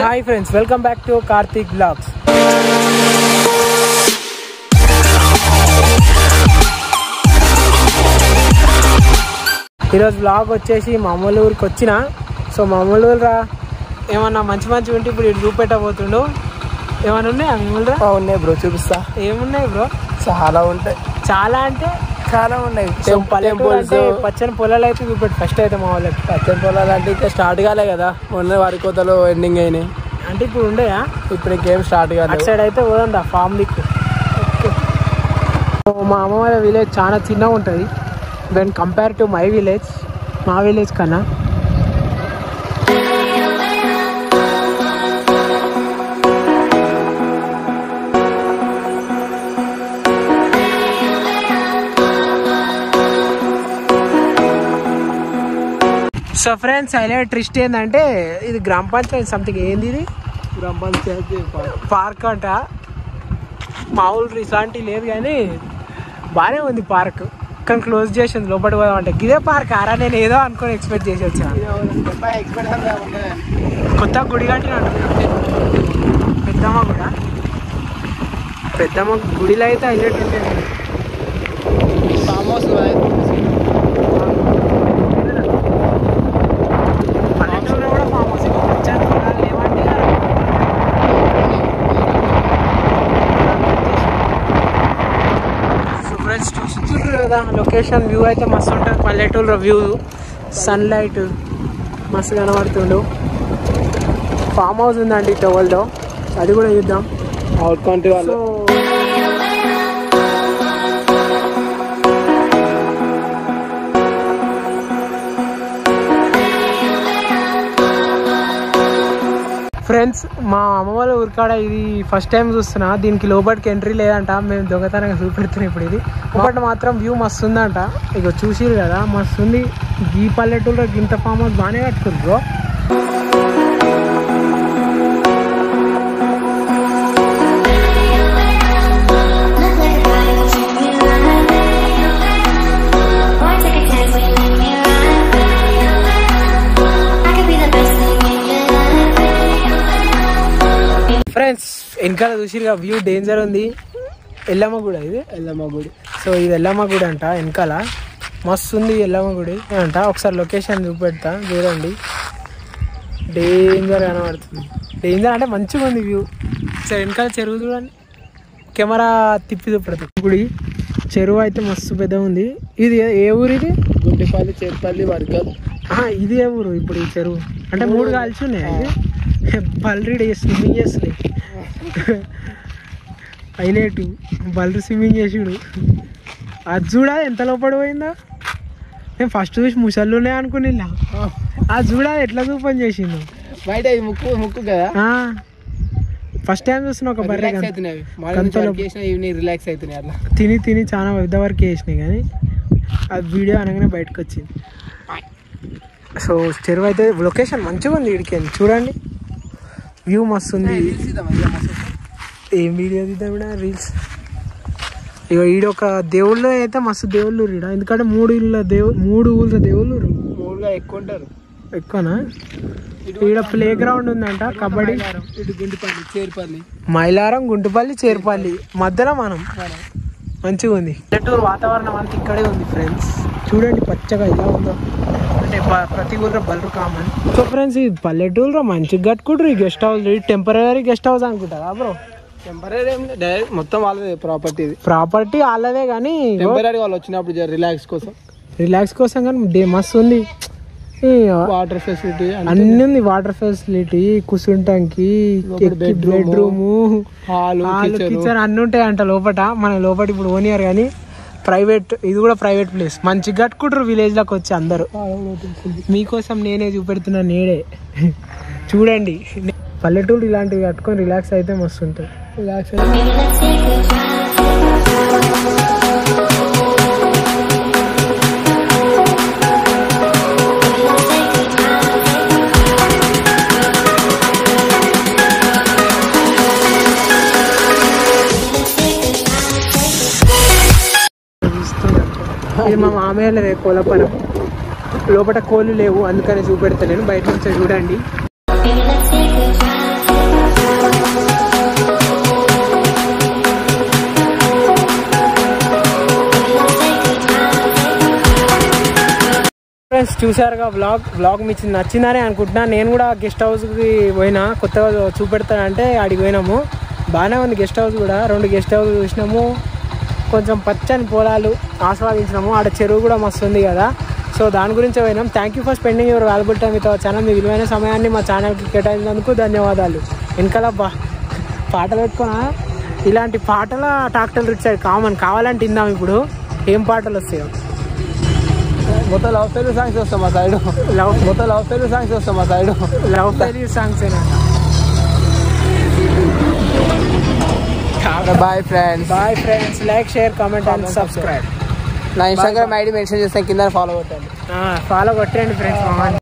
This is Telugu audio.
Hi friends welcome back to Karthik vlogs ఈరోజు బ్లాగ్ వచ్చేసి మా అమ్మల ఊరికి వచ్చిన సో మా అమ్మల ఊరు ఏమన్నా మంచి మంచి ఉంటే ఇప్పుడు ఇటు చూపెట్టబోతుండు ఏమన్నా ఉన్నాయా మీ ఊళ్ళో ఉన్నాయి బ్రో చూపిస్తా ఏమున్నాయి బ్రో చాలా ఉంటాయి చాలా అంటే చాలా ఉన్నాయి సో పల్లెటూరు అంటే పచ్చని పొలాలు అయితే చూపెట్టు ఫస్ట్ అయితే మా వాళ్ళకి పచ్చని పొలాలు అంటే ఇంకా స్టార్ట్ కాలే కదా మొన్న వరి కోతలు ఎండింగ్ అయినాయి అంటే ఇప్పుడు ఉండయా ఇప్పుడు ఇంకేం స్టార్ట్ అటు కాలేదు సైడ్ అయితే పోదా ఫామ్ దిక్కు సో మా అమ్మ వాళ్ళ విలేజ్ చాలా చిన్నగా ఉంటుంది when compare to my village మా విలేజ్ కన్నా సో ఫ్రెండ్స్ హైలైట్ ట్రిస్ట్ ఏంటంటే ఇది గ్రామ పంచాయతీ సంథింగ్ ఏంది ఇది గ్రామ పంచాయతీ పార్క్ అంట మామూలు ఇట్లాంటివి లేదు కానీ బాగానే ఉంది పార్క్ కానీ క్లోజ్ చేసింది లోపల పోదామంటే ఇదే పార్క్ ఆరా నేను ఏదో అనుకొని ఎక్స్పెక్ట్ చేసి వచ్చా కొత్త గుడి కట్టినట్టు పెద్దమ్మ కూడా పెద్దమ్మ గుడిలో అయితే హైలైట్ ఉంటుంది ఫామ్ హౌస్ పల్లెటూరులో కూడా ఫామ్ హౌస్ ఇంకా పచ్చని పొలాలు లేవంటే సో ఫ్రెండ్స్ చూస్తున్నారు కదా లొకేషన్ వ్యూ అయితే మస్తు ఉంటుంది పల్లెటూరు వ్యూ సన్ లైట్ మస్తు కనబడుతుండు ఫామ్ హౌస్ ఉందండి టవల్లో అది కూడా చూద్దాం అవుట్ కంట్రీ వాళ్ళు సో ఫ్రెండ్స్ మా అమ్మ వాళ్ళ ఊరికాడ ఇది ఫస్ట్ టైం చూస్తున్నా దీనికి లోపలికి ఎంట్రీ లేదంట మేము దొంగతనంగా చూపెడుతున్నాం ఇప్పుడు ఇది లోపల మాత్రం వ్యూ మస్తు ఉందంట ఇక చూసిరు కదా మస్తు ఉంది ఈ పల్లెటూరులో గింత ఫామ్ హౌస్ బాగానే కట్టుకురు bro Look like a fight, treat me right. Boy, take a chance when you make me right. I could be the best thing in your life. Friends వెనకాల చూసిరుగా వ్యూ డేంజర్ ఉంది ఎల్లమ్మ గుడి ఇది ఎల్లమ్మ గుడి సో ఇది ఎల్లమ్మ గుడి అంట వెనకాల మస్తు ఉంది ఎల్లమ్మ గుడి అంట ఒకసారి లొకేషన్ చూపెడతా చూడండి డేంజర్ కనబడుతుంది డేంజర్ అంటే మంచిగా ఉంది వ్యూ సరే వెనకాల చెరువు చూడండి కెమెరా తిప్పి చూపెడతా గుడి చెరువు అయితే మస్తు పెద్ద ఉంది ఇది ఏ- ఏ ఊరు ఇది గుంటిపల్లి చేరుపల్లి వర్గల్ ఆహా, ఇది ఏ ఊరు ఇప్పుడు ఈ చెరువు అంటే మూడు కలిసి ఉన్నాయి ఇది బల్రీడ్ స్విమ్మింగ్ చేస్తున్నాయి హైలైట్ బల్రు స్విమ్మింగ్ చేసిడు అది చూడా ఎంత లోపడి పోయిందా నేను ఫస్ట్ చూసి ముసళ్ళునే అనుకుని అది చూడా ఎట్లా చూపని చేసిండు బయట ఇది ముక్కు ముక్కు కదా ఫస్ట్ టైం చూస్తున్నా ఒక బర్రె రిలాక్స్ గంత- అవుతున్నాయి గంతలో- మార్నింగ్ చేసిన ఈవినింగ్ రిలాక్స్ అవుతున్నాయి అట్లా తిని తిని చాలా పెద్ద వరకు వేసినాయి కానీ ఆ వీడియో అనగానే బయటకు వచ్చింది సో చెరువు అయితే లొకేషన్ మంచిగా ఉంది వీడికి చూడండి వ్యూ మస్తు ఉంది ఏం వీడియో తీద్దాం కూడా రీల్స్ ఇక ఈడ ఒక దేవుళ్ళు అయితే మస్తు దేవుళ్ళు ఈడ ఎందుకంటే మూడు ఇళ్ళ దేవు మూడు ఊళ్ళ దేవుళ్ళు మూడుగా ఎక్కువ ఉంటారు ఎక్కువనా ఈడ ప్లే గ్రౌండ్ ఉందంట కబడ్డీ ఇటు గుంటిపల్లి చేరుపల్లి మైలారం గుంటుపల్లి చేరుపల్లి మధ్యలో మనం మంచిగా ఉంది పల్లెటూరు వాతావరణం అంతా ఇక్కడే ఉంది ఫ్రెండ్స్ చూడండి పచ్చగా ఎలా ఉందో అంటే ప- ప్రతి ఊర్లో బలరు కామన్ సో ఫ్రెండ్స్ ఈ పల్లెటూరులో మంచిగా కట్టుకుంటారు ఈ గెస్ట్ హౌస్ ఈ టెంపరీ గెస్ట్ హౌస్ అనుకుంటారా బ్రో టెంపరీ డైరెక్ట్ మొత్తం వాళ్ళదే ప్రాపర్టీ ఇది ప్రాపర్టీ వాళ్ళదే కానీ టెంపరీ వాళ్ళు వచ్చినప్పుడు రిలాక్స్ కోసం రిలాక్స్ కోసం కానీ డే మస్తు ఉంది ఈ వాటర్ ఫెసిలిటీ అన్ని ఉంది వాటర్ ఫెసిలిటీ కూర్చుంటానికి లోపల bedroom, బెడ్రూమ్ హాల్ కిచెన్ అన్ని ఉంటాయి అంట లోపట మన లోపల ఇప్పుడు ఓనియర్ కానీ ప్రైవేట్ ఇది కూడా ప్రైవేట్ ప్లేస్ మంచిగా కట్టుకుంటారు విలేజ్ లోకి వచ్చి అందరూ మీకోసం నేనే చూపెడుతున్నా నేడే చూడండి పల్లెటూరు ఇలాంటివి కట్టుకొని రిలాక్స్ అయితే మస్తు ఉంటుంది relax Maybe let's take a drive. Maybe let's take a drive. ఇది మా మామయ్యలదే కోలపరం లోపల కోళ్ళు లేవు అందుకని చూపెడతలేను బయట నుంచి చూడండి Maybe let's take a drive. Friends చూసారుగా బ్లాగ్ బ్లాగ్ మీకు నచ్చిందని అనుకుంటున్నా నేను కూడా గెస్ట్ హౌస్కి పోయినా కొత్తగా చూపెడతానంటే ఆడికి పోయినాము బాగానే ఉంది గెస్ట్ హౌస్ కూడా రెండు గెస్ట్ హౌస్ చూసినాము కొంచెం పచ్చని పొలాలు ఆస్వాదించినాము ఆడ చెరువు కూడా మస్తు ఉంది కదా సో దాని గురించి పోయినాం thank you for spending your valuable time with our channel మీ విలువైన సమయాన్ని మా ఛానల్కి కేటాయించినందుకు ధన్యవాదాలు వెనకాల బా పాటలు పెట్టుకున్నా ఇలాంటి పాటల ట్రాక్టర్ రిచ్ సైడ్ కామన్ కావాలంటే ఇందాం ఇప్పుడు ఏం పాటలు వస్తాయో మొత్తం లవ్ ఫెయిల్ సాంగ్స్ వస్తాం మా సైడ్ లవ్ మొత్తం లవ్ ఫెయిల్ సాంగ్స్ వస్తాం మా side love failure songs boy friends boy friends like share comment and subscribe నా ఇన్స్టాగ్రామ్ ఐడి మెన్షన్ చేస్తే కింద ఫాలో కొట్టండి ఫాలో కొట్టండి ఫ్రెండ్స్ మమ్మల్ని